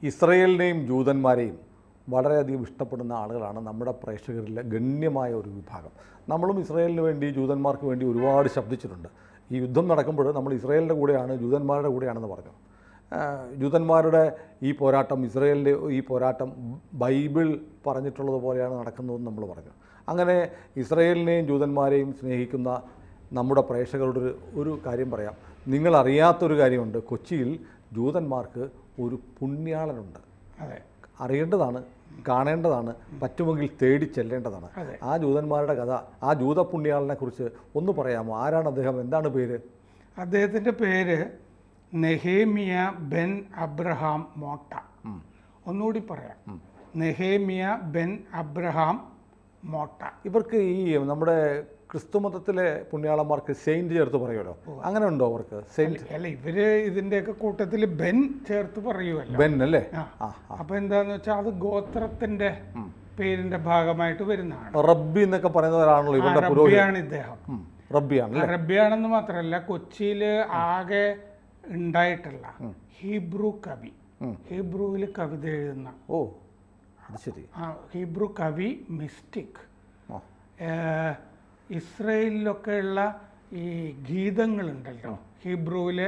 ഇസ്രയേലിനെയും ജൂതന്മാരെയും വളരെയധികം ഇഷ്ടപ്പെടുന്ന ആളുകളാണ് നമ്മുടെ പ്രേക്ഷകരിലെ ഗണ്യമായ ഒരു വിഭാഗം നമ്മളും ഇസ്രയേലിന് വേണ്ടി ജൂതന്മാർക്ക് വേണ്ടി ഒരുപാട് ശബ്ദിച്ചിട്ടുണ്ട് ഈ യുദ്ധം നടക്കുമ്പോൾ നമ്മൾ ഇസ്രയേലിൻ്റെ കൂടെയാണ് ജൂതന്മാരുടെ കൂടെയാണെന്ന് പറഞ്ഞു ആ, ജൂതന്മാരുടെ ഈ പോരാട്ടം ഇസ്രയേലിൻ്റെ ഈ പോരാട്ടം ബൈബിൾ പറഞ്ഞിട്ടുള്ളത് പോലെയാണ് നടക്കുന്നതെന്ന് നമ്മൾ പറഞ്ഞു അങ്ങനെ ഇസ്രയേലിനെയും ജൂതന്മാരെയും സ്നേഹിക്കുന്ന നമ്മുടെ പ്രേക്ഷകരോട് ഒരു ഒരു കാര്യം പറയാം നിങ്ങൾ അറിയാത്തൊരു കാര്യമുണ്ട് കൊച്ചിയിൽ ജൂതന്മാർക്ക് ഒരു പുണ്യാളനുണ്ട് അതെ അറിയേണ്ടതാണ് കാണേണ്ടതാണ് പറ്റുമെങ്കിൽ തേടി ചെല്ലേണ്ടതാണ് അതെ. ആ ജൂതന്മാരുടെ കഥ ആ ജൂത പുണ്യാളനെ കുറിച്ച് ഒന്ന് പറയാമോ ആരാണ് അദ്ദേഹം എന്താണ് പേര് അദ്ദേഹത്തിൻ്റെ പേര് നെഹേമിയ ബെൻ അബ്രഹാം മോട്ട ഒന്നുകൂടി പറയാം നെഹേമിയ ബെൻ അബ്രഹാം മോട്ട ഇവർക്ക് ഈ നമ്മുടെ ക്രിസ്തുമതത്തിലെ പുണ്യാളന്മാർക്ക് സെയിൻറ്റ് ചേർത്ത് പറയുമല്ലോ അങ്ങനെ ഉണ്ടോ അവർക്ക് സെയിൻറ്റ് അല്ല ഇവര് ഇതിൻ്റെയൊക്കെ കൂട്ടത്തിൽ ബെൻ ചേർത്ത് പറയുമല്ലോ ബെൻ അല്ലേ ആ. ആ അപ്പൊ എന്താന്ന് വെച്ചാൽ അത് ഗോത്രത്തിന്റെ പേരിന്റെ ഭാഗമായിട്ട് വരുന്നതാണ് റബ്ബി എന്നൊക്കെ പറയുന്നവരാണല്ലോ ഇവരുടെ പുരോഹിതൻ അറബിയാണ് ഇദ്ദേഹം ഉം. റബ്ബിയാണ് അല്ലേ അറബിയാണെന്ന് മാത്രമല്ല കൊച്ചിയിൽ ആകെ ഉണ്ടായിട്ടുള്ള ഹീബ്രു കവി ഹീബ്രുവിൽ കവിത എഴുതുന്ന ഓ അത് ശരി ആ ഹീബ്രു കവി മിസ്റ്റിക് ആ ഏഹ്, ഇസ്രയേലിലൊക്കെയുള്ള ഈ ഗീതങ്ങളുണ്ടല്ലോ ഹീബ്രുവിലെ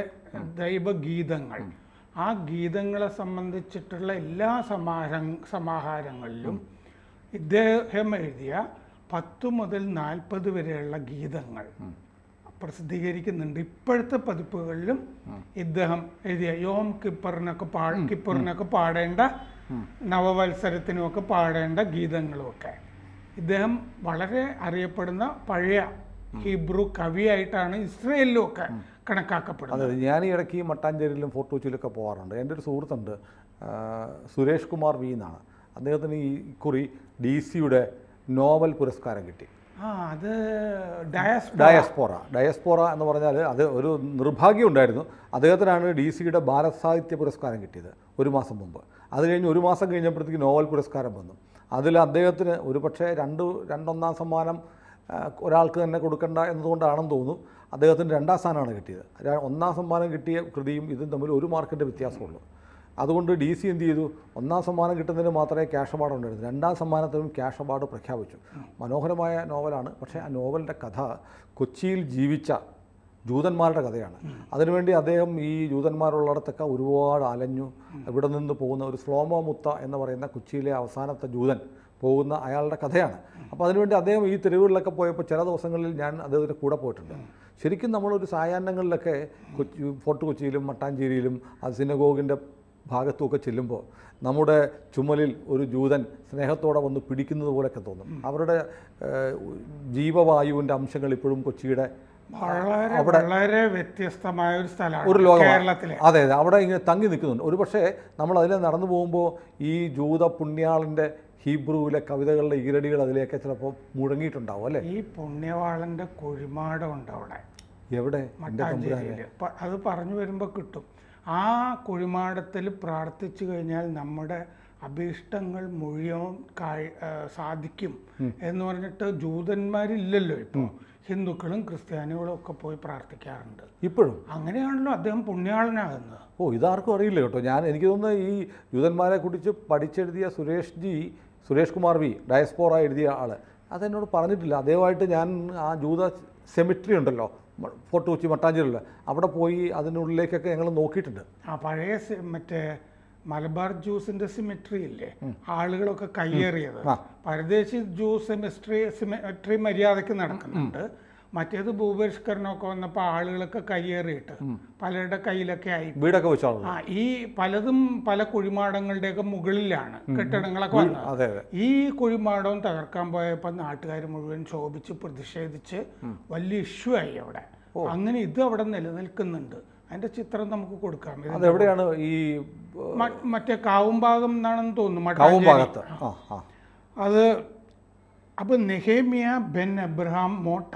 ദൈവഗീതങ്ങൾ ആ ഗീതങ്ങളെ സംബന്ധിച്ചിട്ടുള്ള എല്ലാ സമാഹാര സമാഹാരങ്ങളിലും ഇദ്ദേഹം എഴുതിയ പത്ത് മുതൽ നാൽപ്പത് വരെയുള്ള ഗീതങ്ങൾ പ്രസിദ്ധീകരിക്കുന്നുണ്ട് ഇപ്പോഴത്തെ പതിപ്പുകളിലും ഇദ്ദേഹം എഴുതിയ യോം കിപ്പറിനൊക്കെ പാ കിപ്പറിനൊക്കെ പാടേണ്ട നവവത്സരത്തിനുമൊക്കെ പാടേണ്ട ഗീതങ്ങളുമൊക്കെ ഇദ്ദേഹം വളരെ അറിയപ്പെടുന്ന പഴയ ഹീബ്രു കവിയായിട്ടാണ് ഇസ്രയേലിലും ഒക്കെ കണക്കാക്കപ്പെടുന്നത് അതെ ഞാൻ ഈ ഇടയ്ക്ക് ഈ മട്ടാഞ്ചേരിയിലും ഫോർട്ട് കൊച്ചിയിലൊക്കെ പോകാറുണ്ട് എൻ്റെ ഒരു സുഹൃത്തുണ്ട് ആ, സുരേഷ് കുമാർ വി എന്നാണ് അദ്ദേഹത്തിന് ഈ കുറി ഡി സിയുടെ നോവൽ പുരസ്കാരം കിട്ടി ആ അത് ഡയസ് ഡയസ്പോറ ഡയസ്പോറ എന്ന് പറഞ്ഞാൽ അത് ഒരു നിർഭാഗ്യം ഉണ്ടായിരുന്നു അദ്ദേഹത്തിനാണ് ഡി സിയുടെ ഭാരത് സാഹിത്യ പുരസ്കാരം കിട്ടിയത് ഒരു മാസം മുമ്പ് അത് കഴിഞ്ഞ് ഒരു മാസം കഴിഞ്ഞപ്പോഴത്തേക്ക് നോവൽ പുരസ്കാരം വന്നു അതിൽ അദ്ദേഹത്തിന് ഒരു പക്ഷേ രണ്ട് രണ്ടൊന്നാം സമ്മാനം ആ, ഒരാൾക്ക് തന്നെ കൊടുക്കണ്ട എന്നതുകൊണ്ടാണെന്ന് തോന്നുന്നു അദ്ദേഹത്തിന് രണ്ടാം സ്ഥാനമാണ് കിട്ടിയത് ര- ഒന്നാം സമ്മാനം കിട്ടിയ കൃതിയും ഇതും തമ്മിൽ ഒരു മാർക്കിൻ്റെ വ്യത്യാസമുള്ളൂ അതുകൊണ്ട് ഡി സി എന്ത് ചെയ്തു ഒന്നാം സമ്മാനം കിട്ടുന്നതിന് മാത്രമേ ക്യാഷ് അവാർഡ് ഉണ്ടായിരുന്നു രണ്ടാം സമ്മാനത്തിനും ക്യാഷ് അവാർഡ് പ്രഖ്യാപിച്ചു മനോഹരമായ നോവലാണ് പക്ഷേ ആ നോവലിൻ്റെ കഥ കൊച്ചിയിൽ ജീവിച്ച ജൂതന്മാരുടെ കഥയാണ് അതിനുവേണ്ടി അദ്ദേഹം ഈ ജൂതന്മാരുള്ളിടത്തൊക്കെ ഒരുപാട് അലഞ്ഞു ഇവിടെ നിന്ന് പോകുന്ന ഒരു സ്ലോമോ മുത്ത എന്ന് പറയുന്ന കൊച്ചിയിലെ അവസാനത്തെ ജൂതൻ പോകുന്ന അയാളുടെ കഥയാണ് അപ്പോൾ അതിനുവേണ്ടി അദ്ദേഹം ഈ തെരുവുകളിലൊക്കെ പോയപ്പോൾ ചില ദിവസങ്ങളിൽ ഞാൻ അദ്ദേഹത്തിൻ്റെ കൂടെ പോയിട്ടുണ്ട് ശരിക്കും നമ്മളൊരു സായാഹ്നങ്ങളിലൊക്കെ കൊച്ചി ഫോർട്ട് കൊച്ചിയിലും മട്ടാഞ്ചേരിയിലും ആ സിനഗോഗിൻ്റെ ഭാഗത്തുമൊക്കെ ചെല്ലുമ്പോൾ നമ്മുടെ ചുമലിൽ ഒരു ജൂതൻ സ്നേഹത്തോടെ വന്ന് പിടിക്കുന്നത് പോലെയൊക്കെ തോന്നും അവരുടെ ഏഹ്, ജീവവായുവിൻ്റെ അംശങ്ങൾ ഇപ്പോഴും കൊച്ചിയുടെ വളരെ വളരെ വ്യത്യസ്തമായ ഒരു ഒരു സ്ഥലമാണ് ലോകമാണ് കേരളത്തിലെ അതെ അതെ അവിടെ ഇങ്ങനെ തങ്ങി നിൽക്കുന്നുണ്ട് ഒരു പക്ഷേ നമ്മൾ അതിലെ നടന്നു പോകുമ്പോൾ ഈ ജൂത പുണ്യാളിൻ്റെ ഹീബ്രുവിലെ കവിതകളുടെ ഈരടികൾ അതിലേക്ക് ചിലപ്പോൾ മുഴങ്ങിയിട്ടുണ്ടാവും അല്ലേ ഈ പുണ്യവാളന്റെ കുഴിമാടം ഉണ്ട് അവിടെ എവിടെ എൻ്റെ തമ്പുരാനെ മട്ടാഞ്ചേരിയിൽ പ- അത് പറഞ്ഞു വരുമ്പോൾ കിട്ടും ആ കുഴിമാടത്തിൽ പ്രാർത്ഥിച്ചു കഴിഞ്ഞാൽ നമ്മുടെ അഭീഷ്ടങ്ങൾ മുഴുവൻ കായ് ആ, സാധിക്കും എന്ന് പറഞ്ഞിട്ട് ജൂതന്മാരില്ലല്ലോ ഇപ്പോൾ ഹിന്ദുക്കളും ക്രിസ്ത്യാനികളും ഒക്കെ പോയി പ്രാർത്ഥിക്കാറുണ്ട് ഇപ്പോഴും അങ്ങനെയാണല്ലോ അദ്ദേഹം പുണ്യാളനാകുന്നത് ഓ ഇതാർക്കും അറിയില്ല കേട്ടോ ഞാൻ എനിക്ക് തോന്നുന്നത് ഈ ജൂതന്മാരെ കുറിച്ച് പഠിച്ചെഴുതിയ സുരേഷ് ജി സുരേഷ് കുമാർ വി ഡയസ്പോറ എഴുതിയ ആൾ അതെന്നോട് പറഞ്ഞിട്ടില്ല അദ്ദേഹമായിട്ട് ഞാൻ ആ ജൂത സെമിട്രി ഉണ്ടല്ലോ മ- ഫോർട്ട് കൊച്ചി മട്ടാഞ്ചേരിയിൽ അവിടെ പോയി അതിനുള്ളിലേക്കൊക്കെ ഞങ്ങൾ നോക്കിയിട്ടുണ്ട് ആ പഴയ സി- മറ്റേ മലബാർ ജ്യൂസിന്റെ സിമെട്രി ഇല്ലേ ആളുകളൊക്കെ കയ്യേറിയത് ആ. പരദേശി ജ്യൂസ് സെമിസ്ട്രി സിമെട്രി മര്യാദയ്ക്ക് നടക്കുന്നുണ്ട് മറ്റേത് ഭൂപരിഷ്കരണമൊക്കെ വന്നപ്പോൾ ആളുകളൊക്കെ കയ്യേറിയിട്ട് പലരുടെ കയ്യിലൊക്കെ ആയി വീടൊക്കെ വെച്ചാണല്ലോ ആ ഈ പലതും പല കുഴിമാടങ്ങളുടെയൊക്കെ മുകളിലാണ് കെട്ടിടങ്ങളൊക്കെ വന്നത് അതെ അതെ ഈ കുഴിമാടവും തകർക്കാൻ പോയപ്പോൾ നാട്ടുകാർ മുഴുവൻ ശോഭിച്ച് പ്രതിഷേധിച്ച് വലിയ ഇഷ്യൂ ആയി അവിടെ അങ്ങനെ ഇത് അവിടെ നിലനിൽക്കുന്നുണ്ട് അതിന്റെ ചിത്രം നമുക്ക് കൊടുക്കാം ഇത് അതെവിടെയാണ് ഈ മ- മറ്റേ കാവുംഭാഗം എന്നാണെന്ന് തോന്നുന്നു കാവും മട്ടാഞ്ചേരി. ഭാഗത്ത് ആ ആ അത് അപ്പൊ നെഹേമിയ ബെൻ അബ്രഹാം മോട്ട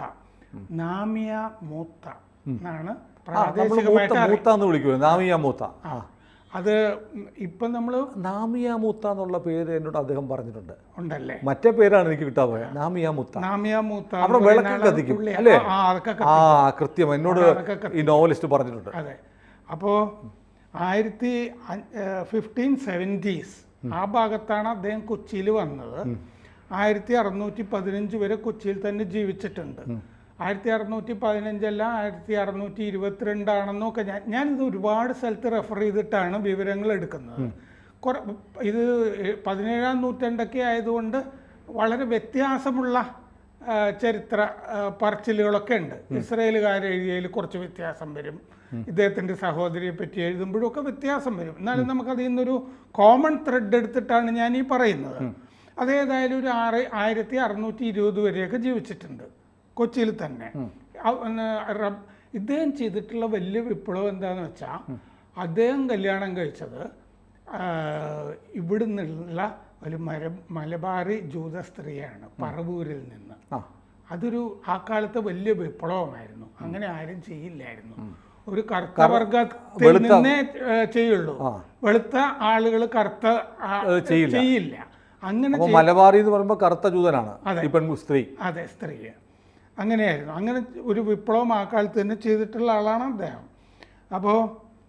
നാമിയ മൂത്ത എന്നാണ് ആ നമ്മൾ പ്രാദേശികമായിട്ട് മൂത്ത അറി- മൂത്ത എന്ന് വിളിക്കുമല്ലോ നാമിയ മൂത്ത ആ അത് ഇപ്പൊ നമ്മള് നാമിയ മൂത്ത എന്നുള്ള പേര് എന്നോട് അദ്ദേഹം പറഞ്ഞിട്ടുണ്ട് ഉണ്ടല്ലേ മറ്റേ പേരാണ് എനിക്ക് കിട്ടാൻ പോയത് നാമിയ മുത്ത നാമിയ മൂത്ത എന്ന് അവിടെ പറയുന്ന വിളക്ക് ആള് കത്തിക്കും, പുള്ളി- അല്ലേ? ആ, അതൊക്കെ ആ കൃത്യം എന്നോട് അതൊക്കെ ഈ നോവലിസ്റ്റ് പറഞ്ഞിട്ടുണ്ട് അതെ അപ്പോൾ ആയിരത്തി ഫിഫ്റ്റീൻ സെവൻറ്റീസ് ആ ഭാഗത്താണ് അദ്ദേഹം കൊച്ചിയിൽ വന്നത് ആയിരത്തി അറുന്നൂറ്റി പതിനഞ്ച് വരെ കൊച്ചിയിൽ തന്നെ ജീവിച്ചിട്ടുണ്ട് ആയിരത്തി അറുന്നൂറ്റി പതിനഞ്ചല്ല ആയിരത്തി അറുന്നൂറ്റി ഇരുപത്തിരണ്ടാണെന്നൊക്കെ ഞാൻ ഞാനിത് ഒരുപാട് സ്ഥലത്ത് റെഫർ ചെയ്തിട്ടാണ് വിവരങ്ങൾ എടുക്കുന്നത് കുറെ ഇത് പതിനേഴാം നൂറ്റാണ്ടൊക്കെ ആയതുകൊണ്ട് വളരെ വ്യത്യാസമുള്ള ആ, ചരിത്ര ആ, പറച്ചിലുകളൊക്കെ ഉണ്ട് ഇസ്രയേലുകാർ എഴുതിയതിൽ കുറച്ച് വ്യത്യാസം വരും ഇദ്ദേഹത്തിൻ്റെ സഹോദരിയെ പറ്റി എഴുതുമ്പോഴും ഒക്കെ വ്യത്യാസം വരും എന്നാലും നമുക്കതിൽ നിന്നൊരു കോമൺ ത്രെഡ് എടുത്തിട്ടാണ് ഞാൻ ഈ പറയുന്നത് അതേതായാലും ഒരു ആറ് ആയിരത്തി അറുന്നൂറ്റി ഇരുപത് വരെയൊക്കെ ജീവിച്ചിട്ടുണ്ട് കൊച്ചിയിൽ തന്നെ അവ- എന്ന് റബ്- ഇദ്ദേഹം ചെയ്തിട്ടുള്ള വലിയ വിപ്ലവം എന്താണെന്ന് വെച്ചാൽ അദ്ദേഹം കല്യാണം കഴിച്ചത് ആ, ഇവിടുന്നുള്ള ഒരു മര മലബാറി ജൂത സ്ത്രീയാണ് പറവൂരിൽ നിന്ന് ആ അതൊരു ആ കാലത്ത് വലിയ വിപ്ലവമായിരുന്നു അങ്ങനെ ആരും ചെയ്യില്ലായിരുന്നു ഒരു കറുത്ത വർഗത്തിൽ വെളുത്ത- നിന്നേ ഏ, ചെയ്യുള്ളൂ ആ. വെളുത്ത ആളുകൾ കറുത്ത ആ, അത് ചെയ്യില്ല. ചെയ്യില്ല അങ്ങനെ അപ്പോൾ മലബാറി എന്ന് പറയുമ്പോൾ കറുത്ത ജൂതനാണ് അതെ. ഈ പെൺ സ്ത്രീ അതെ സ്ത്രീ അങ്ങനെയായിരുന്നു അങ്ങനെ ഒരു വിപ്ലവം ആ കാലത്ത് തന്നെ ചെയ്തിട്ടുള്ള ആളാണ് അദ്ദേഹം അപ്പോൾ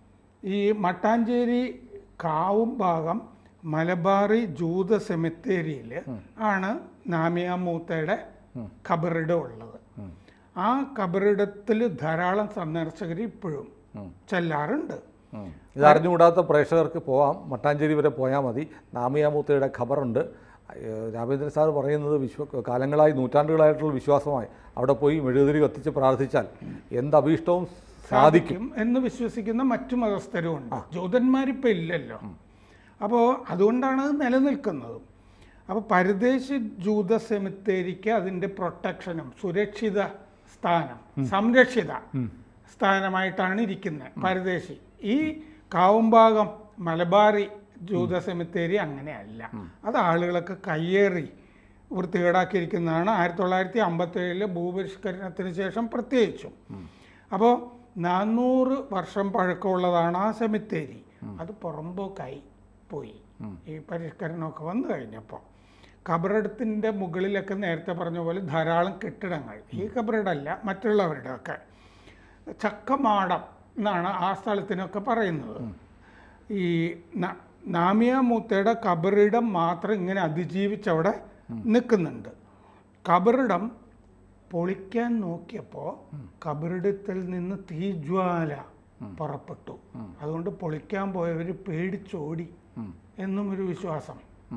ഈ മട്ടാഞ്ചേരി കാവും ഭാഗം മലബാറി ജൂത സെമിത്തേരിയിൽ ആണ് നാമിയ മൂത്തയുടെ ഖബറിടം ഉള്ളത് ആ ഖബറിടത്തിൽ ധാരാളം സന്ദർശകർ ഇപ്പോഴും ചെല്ലാറുണ്ട് ഇത് അറിഞ്ഞുകൂടാത്ത പ്രേക്ഷകർക്ക് പോവാം മട്ടാഞ്ചേരി വരെ പോയാൽ മതി നാമിയാമൂത്തയുടെ ഖബറുണ്ട് ഏഹ് രാമേന്ദ്രൻ സാർ പറയുന്നത് വിശ്വ കാലങ്ങളായി നൂറ്റാണ്ടുകളായിട്ടുള്ള വിശ്വാസമായി അവിടെ പോയി മെഴുകുതിരി കത്തിച്ച് പ്രാർത്ഥിച്ചാൽ എന്ത് അഭീഷ്ടവും സാധിക്കും സാധിക്കും എന്ന് വിശ്വസിക്കുന്ന മറ്റു മതസ്ഥരും ഉണ്ട് ജൂതന്മാരിപ്പോൾ ഇല്ലല്ലോ അപ്പോൾ അതുകൊണ്ടാണ് അത് നിലനിൽക്കുന്നത് അപ്പോൾ പരദേശി ജൂത സെമിത്തേരിക്ക് അതിൻ്റെ പ്രൊട്ടക്ഷനും സുരക്ഷിത സ്ഥാനം സംരക്ഷിത സ്ഥാനമായിട്ടാണ് ഇരിക്കുന്നത് പരദേശി ഈ കാവുംഭാഗം മലബാറി ജൂത സെമിത്തേരി അങ്ങനെയല്ല അത് ആളുകളൊക്കെ കയ്യേറി വൃത്തികേടാക്കിയിരിക്കുന്നതാണ് ആയിരത്തി തൊള്ളായിരത്തി അമ്പത്തേഴിലെ ഭൂപരിഷ്കരണത്തിന് ശേഷം പ്രത്യേകിച്ചും അപ്പോൾ നാനൂറ് വർഷം പഴക്കമുള്ളതാണ് ആ സെമിത്തേരി അത് പുറമ്പോക്കായി പോയി ഈ പരിഷ്കരണമൊക്കെ വന്നു കഴിഞ്ഞപ്പോൾ കബറിടത്തിൻ്റെ മുകളിലൊക്കെ നേരത്തെ പറഞ്ഞ പോലെ ധാരാളം കെട്ടിടങ്ങൾ ഈ കബറിടമല്ല മറ്റുള്ളവരുടെ ഒക്കെ ചക്കമാടം എന്നാണ് ആ സ്ഥലത്തിനൊക്കെ പറയുന്നത് ഈ ന- നാമിയ മൂത്തയുടെ കബറിടം മാത്രം ഇങ്ങനെ അതിജീവിച്ചവിടെ നിൽക്കുന്നുണ്ട് കബറിടം പൊളിക്കാൻ നോക്കിയപ്പോൾ കബറിടത്തിൽ നിന്ന് തീജ്വാല പുറപ്പെട്ടു അതുകൊണ്ട് പൊളിക്കാൻ പോയവർ പേടിച്ചോടി എന്നും ഒരു വിശ്വാസം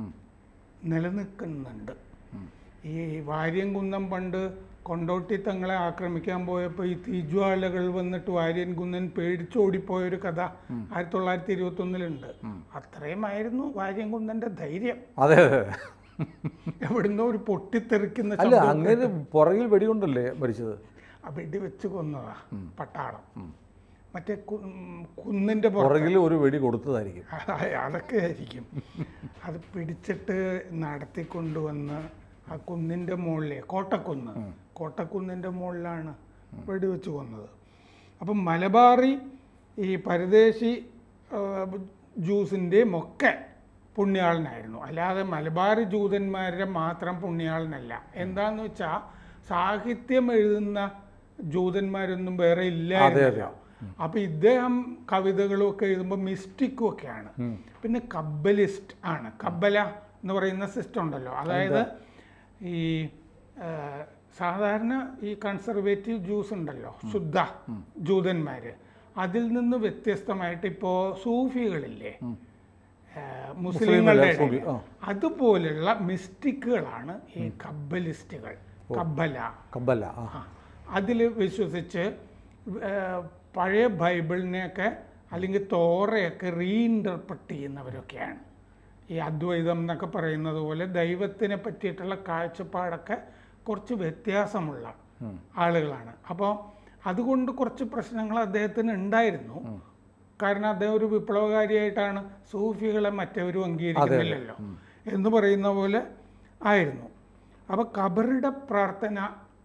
നിലനിൽക്കുന്നുണ്ട് ഈ വാര്യൻകുന്നം പണ്ട് കൊണ്ടോട്ടി തങ്ങളെ ആക്രമിക്കാൻ പോയപ്പോൾ ഈ തീജ്വാലകൾ വന്നിട്ട് വാര്യൻകുന്നൻ പേടിച്ചോടിപ്പോയ ഒരു കഥ ആയിരത്തി തൊള്ളായിരത്തി ഇരുപത്തി ഒന്നിലുണ്ട് അത്രയുമായിരുന്നു വാര്യൻകുന്നന്റെ ധൈര്യം അതെ അതെ എവിടുന്നോ ഒരു പൊട്ടിത്തെറിക്കുന്ന അല്ല ശബ്ദം അങ്ങനെ പുറകിൽ വെടികൊണ്ടല്ലേ മരിച്ചത് ആ വെടി വെച്ച് കൊന്നതാ പട്ടാളം മറ്റേ കു- കുന്നിന്റെ പുറത്ത് പുറകിൽ ഒരു വെടി കൊടുത്തതായിരിക്കും ആ, അതൊക്കെ ആയിരിക്കും അത് പിടിച്ചിട്ട് നടത്തിക്കൊണ്ടുവന്ന് ആ കുന്നിൻ്റെ മുകളിലെ കോട്ടക്കുന്ന് കോട്ടക്കുന്നിൻ്റെ മുകളിലാണ് വെടിവെച്ച് കൊന്നത് അപ്പം മലബാറി ഈ പരദേശി ആ, ജ്യൂസിൻ്റെയും ഒക്കെ പുണ്യാളനായിരുന്നു അല്ലാതെ മലബാറി ജൂതന്മാരുടെ മാത്രം പുണ്യാളനല്ല എന്താന്ന് വെച്ചാൽ സാഹിത്യം എഴുതുന്ന ജൂതന്മാരൊന്നും വേറെ ഇല്ലായിരുന്നല്ലോ അപ്പൊ ഇദ്ദേഹം കവിതകളും ഒക്കെ എഴുതുമ്പോൾ മിസ്റ്റിക്കും ഒക്കെയാണ് പിന്നെ കബ്ബലിസ്റ്റ് ആണ് കബ്ബല എന്ന് പറയുന്ന സിസ്റ്റം ഉണ്ടല്ലോ അതായത് ഈ ആ, സാധാരണ ഈ കൺസർവേറ്റീവ് ജ്യൂസ് ഉണ്ടല്ലോ ശുദ്ധ ജൂതന്മാര് അതിൽ നിന്ന് വ്യത്യസ്തമായിട്ട് ഇപ്പോൾ സൂഫികളില്ലേ ആ, മുസ്ലിങ്ങളുടെ സൂഫി, ഇടയിൽ. ആ. അതുപോലുള്ള മിസ്റ്റിക്കുകളാണ് ഈ കബ്ബലിസ്റ്റുകൾ കബ്ബല കമ്പല്ല ആ ആ അതിൽ വിശ്വസിച്ച് ഏർ, പഴയ ബൈബിളിനെയൊക്കെ അല്ലെങ്കിൽ തോറയൊക്കെ റീഇൻ്റർപ്രറ്റ് ചെയ്യുന്നവരൊക്കെയാണ് ഈ അദ്വൈതം എന്നൊക്കെ പറയുന്നത് പോലെ ദൈവത്തിനെ പറ്റിയിട്ടുള്ള കാഴ്ചപ്പാടൊക്കെ കുറച്ച് വ്യത്യാസമുള്ള ആളുകളാണ് അപ്പോൾ അതുകൊണ്ട് കുറച്ച് പ്രശ്നങ്ങൾ അദ്ദേഹത്തിന് ഉണ്ടായിരുന്നു കാരണം അദ്ദേഹം ഒരു വിപ്ലവകാരിയായിട്ടാണ് സൂഫികളെ മറ്റവരും അംഗീകരിക്കുന്നില്ലല്ലോ എന്ന് പറയുന്ന പോലെ ആയിരുന്നു അപ്പോൾ കബറിട പ്രാർത്ഥന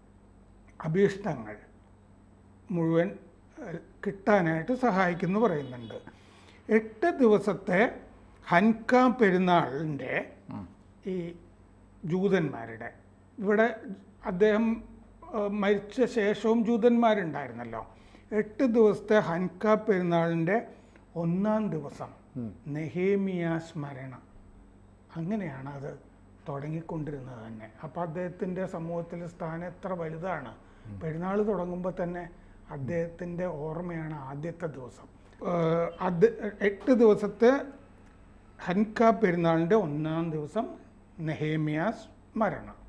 അഭീഷ്ടങ്ങൾ മുഴുവൻ ഏഹ്, കിട്ടാനായിട്ട് സഹായിക്കുന്നു പറയുന്നുണ്ട് എട്ട് ദിവസത്തെ ഹൻക പെരുന്നാളിൻ്റെ ഈ ജൂതന്മാരുടെ ഇവിടെ അദ്ദേഹം ഏഹ്, മരിച്ച ശേഷവും ജൂതന്മാരുണ്ടായിരുന്നല്ലോ എട്ട് ദിവസത്തെ ഹൻക പെരുന്നാളിൻ്റെ ഒന്നാം ദിവസം നെഹേമിയ സ്മരണ അങ്ങനെയാണ് അത് തുടങ്ങിക്കൊണ്ടിരുന്നത് തന്നെ അപ്പോൾ അദ്ദേഹത്തിൻ്റെ സമൂഹത്തിലെ സ്ഥാനം എത്ര വലുതാണ് പെരുന്നാൾ തുടങ്ങുമ്പോൾ തന്നെ അദ്ദേഹത്തിൻ്റെ ഓർമ്മയാണ് ആദ്യത്തെ ദിവസം ഏഹ് അത് എട്ട് ദിവസത്തെ ഹൻക പെരുന്നാളിൻ്റെ ഒന്നാം ദിവസം നെഹേമിയാസ് മരണം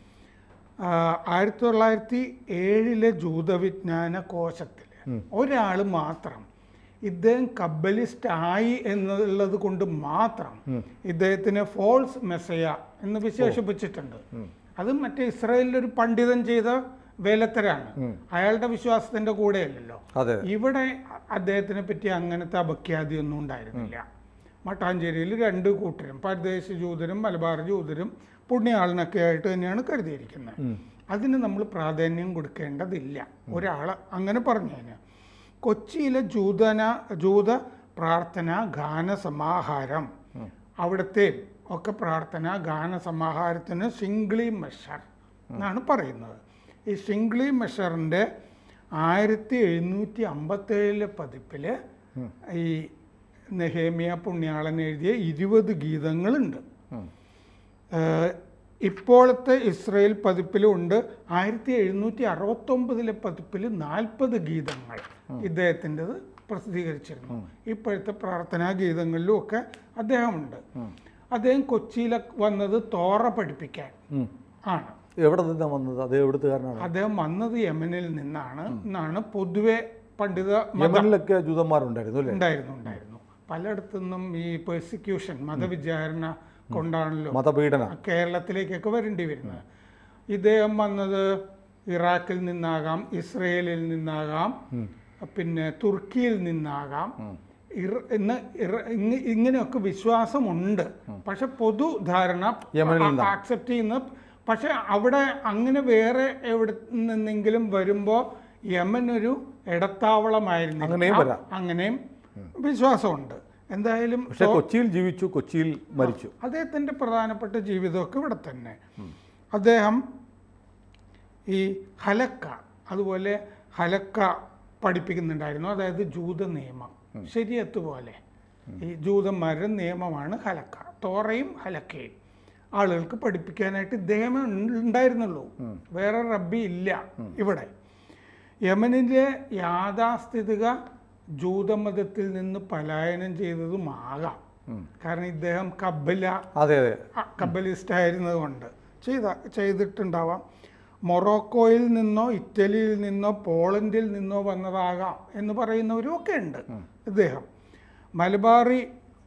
ആയിരത്തി തൊള്ളായിരത്തി ഏഴിലെ ജൂതവിജ്ഞാന കോശത്തിൽ ഒരാൾ മാത്രം ഇദ്ദേഹം കബലിസ്റ്റ് ആയി എന്നുള്ളത് കൊണ്ട് മാത്രം ഇദ്ദേഹത്തിനെ ഫോൾസ് മെസ്സയ എന്ന് വിശേഷിപ്പിച്ചിട്ടുണ്ട് അത് മറ്റേ ഇസ്രായേലിൽ ഒരു പണ്ഡിതൻ ചെയ്ത വേലത്തരാണ് അയാളുടെ വിശ്വാസത്തിന്റെ കൂടെയല്ലല്ലോ അതെ ഇവിടെ അദ്ദേഹത്തിനെ പറ്റി അങ്ങനത്തെ അപഖ്യാതിയൊന്നും ഉണ്ടായിരുന്നില്ല മട്ടാഞ്ചേരിയിൽ രണ്ട് കൂട്ടരും പരദേശ ജൂതരും മലബാർ ജൂതരും പുണ്യാളനൊക്കെ ആയിട്ട് തന്നെയാണ് കരുതിയിരിക്കുന്നത് അതിന് നമ്മൾ പ്രാധാന്യം കൊടുക്കേണ്ടതില്ല ഒരാൾ അങ്ങനെ പറഞ്ഞതിന് കൊച്ചിയിലെ ജൂതന ജൂത പ്രാർത്ഥന ഗാന സമാഹാരം അവിടുത്തെ ഒക്കെ പ്രാർത്ഥന ഗാന സമാഹാരത്തിന് സിംഗ്ലി മെഷർ എന്നാണ് പറയുന്നത് ഈ സിംഗ്ലി മെഷറിൻ്റെ ആയിരത്തി എഴുന്നൂറ്റി അമ്പത്തേഴിലെ പതിപ്പിൽ ഈ നെഹേമിയ പുണ്യാളൻ എഴുതിയ ഇരുപത് ഗീതങ്ങളുണ്ട് ഏഹ് ഇപ്പോഴത്തെ ഇസ്രയേൽ പതിപ്പിലുണ്ട് ആയിരത്തി എഴുന്നൂറ്റി അറുപത്തൊമ്പതിലെ പതിപ്പിൽ നാൽപ്പത് ഗീതങ്ങൾ ഇദ്ദേഹത്തിൻ്റെത് പ്രസിദ്ധീകരിച്ചിരുന്നു ഇപ്പോഴത്തെ പ്രാർത്ഥനാ ഗീതങ്ങളിലും ഒക്കെ അദ്ദേഹമുണ്ട് അദ്ദേഹം കൊച്ചിയിൽ വന്നത് തോറ പഠിപ്പിക്കാൻ ഉം. ആണ് എവിടെ നിന്നാണ് വന്നത് അത് എവിടുത്തുകാരനാണ് അദ്ദേഹം വന്നത് യമനിൽ നിന്നാണ് എന്നാണ് പൊതുവെ പണ്ഡിത മത യമനിലൊക്കെ ജൂതന്മാരുണ്ടായിരുന്നു അല്ലേ ഉണ്ടായിരുന്നു ഉണ്ടായിരുന്നു പലയിടത്തുനിന്നും ഈ പെർസിക്യൂഷൻ മതവിചാരണ കൊണ്ടാണല്ലോ മതപീഡന കേരളത്തിലേക്കൊക്കെ വരേണ്ടി വരുന്നത് ഇദ്ദേഹം വന്നത് ഇറാഖിൽ നിന്നാകാം ഇസ്രയേലിൽ നിന്നാകാം പിന്നെ തുർക്കിയിൽ നിന്നാകാം ഇറ- ഇന്ന് ഇറ- ഇങ്ങ- ഇങ്ങനെയൊക്കെ വിശ്വാസമുണ്ട് പക്ഷെ പൊതുധാരണ യമനിൽ ആക്സെപ്റ്റ് ചെയ്യുന്ന പക്ഷെ അവിടെ അങ്ങനെ വേറെ എവിടെ നിന്നെങ്കിലും വരുമ്പോൾ യമൻ ഒരു ഇടത്താവളമായിരുന്നു അങ്ങനെയും വരാം. അങ്ങനെയും വിശ്വാസമുണ്ട് എന്തായാലും പക്ഷെ കൊച്ചിയിൽ ജീവിച്ചു കൊച്ചിയിൽ മരിച്ചു അദ്ദേഹത്തിൻ്റെ പ്രധാനപ്പെട്ട ജീവിതമൊക്കെ ഇവിടെ തന്നെ അദ്ദേഹം ഈ ഹലക്ക അതുപോലെ ഹലക്ക പഠിപ്പിക്കുന്നുണ്ടായിരുന്നു അതായത് ജൂത നിയമം ശരിയത്ത് പോലെ ഈ ജൂതന്മാരുടെ നിയമമാണ് ഹലക്ക തോറയും ഹലക്കയും ആളുകൾക്ക് പഠിപ്പിക്കാനായിട്ട് ഇദ്ദേഹം ഉണ്ടായിരുന്നുള്ളൂ വേറെ റബ്ബി ഇല്ല ഇവിടെ യമനിലെ യാഥാസ്ഥിതിക ജൂതമതത്തിൽ നിന്ന് പലായനം ചെയ്തതുമാകാം കാരണം ഇദ്ദേഹം കബല അതെ അതെ കബലിസ്റ്റ് ആയിരുന്നത് കൊണ്ട് ചെയ്ത ചെയ്തിട്ടുണ്ടാവാം മൊറോക്കോയിൽ നിന്നോ ഇറ്റലിയിൽ നിന്നോ പോളണ്ടിൽ നിന്നോ വന്നതാകാം എന്ന് പറയുന്നവരും ഒക്കെ ഉണ്ട് ഇദ്ദേഹം മലബാറി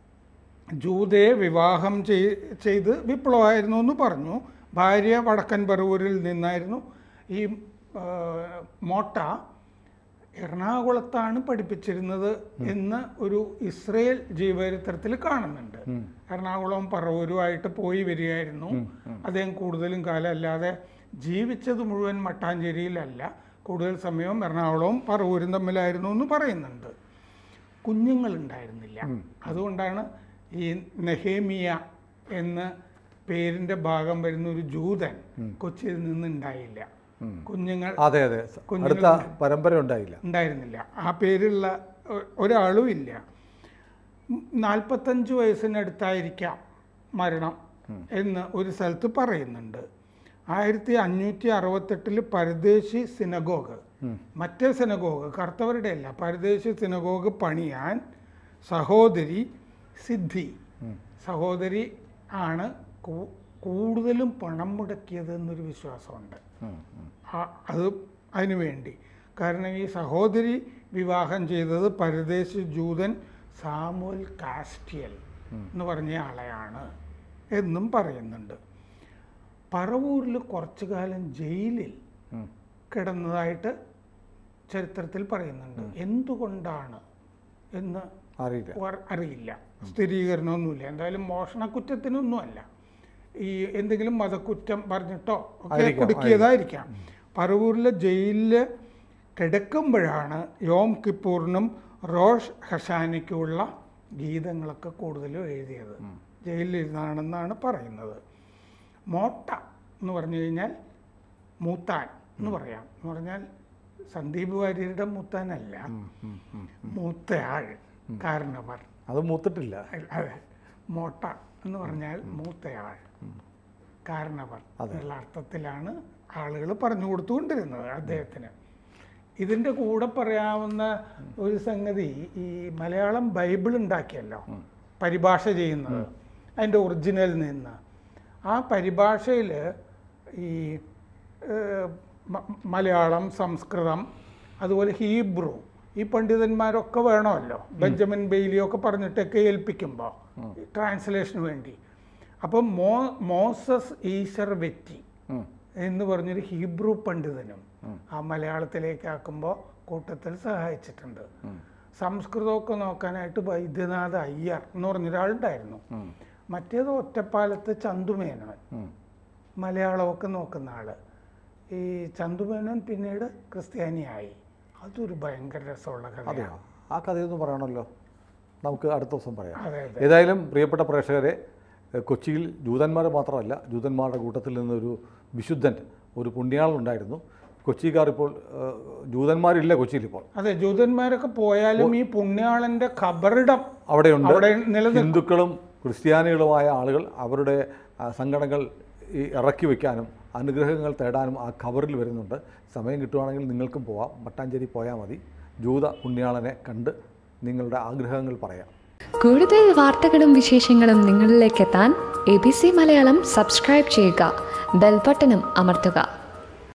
ജൂതയെ വിവാഹം ചെയ് ചെയ്ത് വിപ്ലവമായിരുന്നു എന്ന് പറഞ്ഞു ഭാര്യ വടക്കൻ പറവൂരിൽ നിന്നായിരുന്നു ഈ ആ, മോട്ട എറണാകുളത്താണ് പഠിപ്പിച്ചിരുന്നത് എന്ന് ഒരു ഇസ്രയേൽ ജീവചരിത്രത്തിൽ കാണുന്നുണ്ട് എറണാകുളം പറവൂരുമായിട്ട് പോയി വരികയായിരുന്നു അദ്ദേഹം കൂടുതലും കാലം അല്ലാതെ ജീവിച്ചത് മുഴുവൻ മട്ടാഞ്ചേരിയിലല്ല കൂടുതൽ സമയവും എറണാകുളവും പറവൂരും തമ്മിലായിരുന്നു എന്ന് പറയുന്നുണ്ട് കുഞ്ഞുങ്ങളുണ്ടായിരുന്നില്ല അതുകൊണ്ടാണ് ഈ നെഹേമിയ എന്ന പേരിന്റെ ഭാഗം വരുന്ന ഒരു ജൂതൻ കൊച്ചിയിൽ നിന്നുണ്ടായില്ല കുഞ്ഞുങ്ങൾ അതെ അതെ അടുത്ത പരമ്പര ഉണ്ടായില്ല ഉണ്ടായിരുന്നില്ല ആ പേരുള്ള ഒ- ഒരാളും ഇല്ല ഉം, നാൽപ്പത്തഞ്ച് വയസ്സിനടുത്തായിരിക്കാം മരണം എന്ന് ഒരു സ്ഥലത്ത് പറയുന്നുണ്ട് ആയിരത്തി അഞ്ഞൂറ്റി അറുപത്തെട്ടില് പരദേശി സിനഗോഗ് മറ്റേ സിനഗോഗ് കറുത്തവരുടെ അല്ല പരദേശി സിനഗോഗ് പണിയാൻ സഹോദരി സിദ്ധി സഹോദരി ആണ് കൂ- കൂടുതലും പണം മുടക്കിയത് എന്നൊരു വിശ്വാസമുണ്ട് ആ- അത് അതിനു വേണ്ടി കാരണം ഈ സഹോദരി വിവാഹം ചെയ്തത് പരദേശി ജൂതൻ സാമുൽ കാസ്റ്റിയൽ എന്ന് പറഞ്ഞ ആളെയാണ് എന്നും പറയുന്നുണ്ട് പറവൂരിൽ കുറച്ചു കാലം ജയിലിൽ കിടന്നതായിട്ട് ചരിത്രത്തിൽ പറയുന്നുണ്ട് എന്തുകൊണ്ടാണ് എന്ന് അറിയില്ല വർ- അറിയില്ല സ്ഥിരീകരണമൊന്നുമില്ല എന്തായാലും മോഷണ കുറ്റത്തിനൊന്നുമല്ല ഈ എന്തെങ്കിലും മതക്കുറ്റം പറഞ്ഞിട്ടോ ഒക്കെ ആയിരിക്കാം, കുടുക്കിയതായിരിക്കാം പറവൂരിലെ ജയിലിൽ കിടക്കുമ്പോഴാണ് യോം കിപ്പൂറിനും റോഷ് ഹഷാനിക്കുമുള്ള ഗീതങ്ങളൊക്കെ കൂടുതലും എഴുതിയത് ജയിലിലിരുന്നാണെന്നാണ് പറയുന്നത് മോട്ട എന്ന് പറഞ്ഞു കഴിഞ്ഞാൽ മൂത്താൻ എന്ന് പറയാം എന്ന് പറഞ്ഞാൽ സന്ദീപ് വാര്യരുടെ മൂത്താനല്ല മൂത്തയാൾ കാരണവർ അത് മൂത്തിട്ടില്ല അതെ മോട്ട എന്ന് പറഞ്ഞാൽ മൂത്തയാൾ കാരണവർ എന്നുള്ള അർത്ഥത്തിലാണ് ആളുകൾ പറഞ്ഞു കൊടുത്തുകൊണ്ടിരുന്നത് അദ്ദേഹത്തിന് ഇതിൻ്റെ കൂടെ പറയാവുന്ന ഒരു സംഗതി ഈ മലയാളം ബൈബിൾ ഉണ്ടാക്കിയല്ലോ പരിഭാഷ ചെയ്യുന്നത് അതിൻ്റെ ഒറിജിനൽ നിന്ന് ആ പരിഭാഷയിൽ ഈ ഏഹ്, മ- മലയാളം സംസ്കൃതം അതുപോലെ ഹീബ്രു ഈ പണ്ഡിതന്മാരൊക്കെ വേണമല്ലോ ബെഞ്ചമിൻ ബെയ്ലിയൊക്കെ പറഞ്ഞിട്ടൊക്കെ ഏൽപ്പിക്കുമ്പോൾ ട്രാൻസ്ലേഷന് വേണ്ടി അപ്പം മോ മോസസ് ഈശ്വർ വെറ്റി ഉം. എന്ന് പറഞ്ഞൊരു ഹീബ്രു പണ്ഡിതനും ആ മലയാളത്തിലേക്ക് ആക്കുമ്പോൾ കൂട്ടത്തിൽ സഹായിച്ചിട്ടുണ്ട് സംസ്കൃതമൊക്കെ നോക്കാനായിട്ട് വൈദ്യനാഥ അയ്യർ എന്ന് പറഞ്ഞൊരാളുണ്ടായിരുന്നു മറ്റേത് ഒറ്റപ്പാലത്ത് ചന്തുമേനോൻ ഉം. മലയാളമൊക്കെ നോക്കുന്ന ആള് ഈ ചന്തുമേനോൻ പിന്നീട് ക്രിസ്ത്യാനിയായി അതൊരു ഭയങ്കര രസമുള്ള കഥയാണ് അതെയോ ആ കഥയൊന്നും പറയണമല്ലോ നമുക്ക് അടുത്ത ദിവസം പറയാം അതെ അതെ ഏതായാലും പ്രിയപ്പെട്ട പ്രേക്ഷകരെ എഹ് കൊച്ചിയിൽ ജൂതന്മാർ മാത്രമല്ല ജൂതന്മാരുടെ കൂട്ടത്തിൽ നിന്നൊരു വിശുദ്ധൻ ഒരു പുണ്യാളുണ്ടായിരുന്നു കൊച്ചിക്കാർ ഇപ്പോൾ ഏഹ്, ജൂതന്മാരില്ല കൊച്ചിയിൽ ഇപ്പോൾ അതെ ജൂതന്മാരൊക്കെ പോയാലും ഈ പുണ്യാളന്റെ ഖബറിടം അവിടെയുണ്ട് അവിടെ നിലനിൽക്കും ഹിന്ദുക്കളും ക്രിസ്ത്യാനികളുമായ ആളുകൾ അവരുടെ ആ, സങ്കടങ്ങൾ ഈ ഇറക്കി വയ്ക്കാനും അനുഗ്രഹങ്ങൾ തേടാനും ആ ഖബറിൽ വരുന്നുണ്ട് സമയം കിട്ടുവാണെങ്കിൽ നിങ്ങൾക്കും പോവാം മട്ടാഞ്ചേരി പോയാൽ മതി ജൂത പുണ്യാളനെ കണ്ട് നിങ്ങളുടെ ആഗ്രഹങ്ങൾ പറയാം കൂടുതൽ വാർത്തകളും വിശേഷങ്ങളും നിങ്ങളിലേക്ക് എത്താൻ A B C Malayalam subscribe ചെയ്യുക ബെൽബട്ടനും അമർത്തുക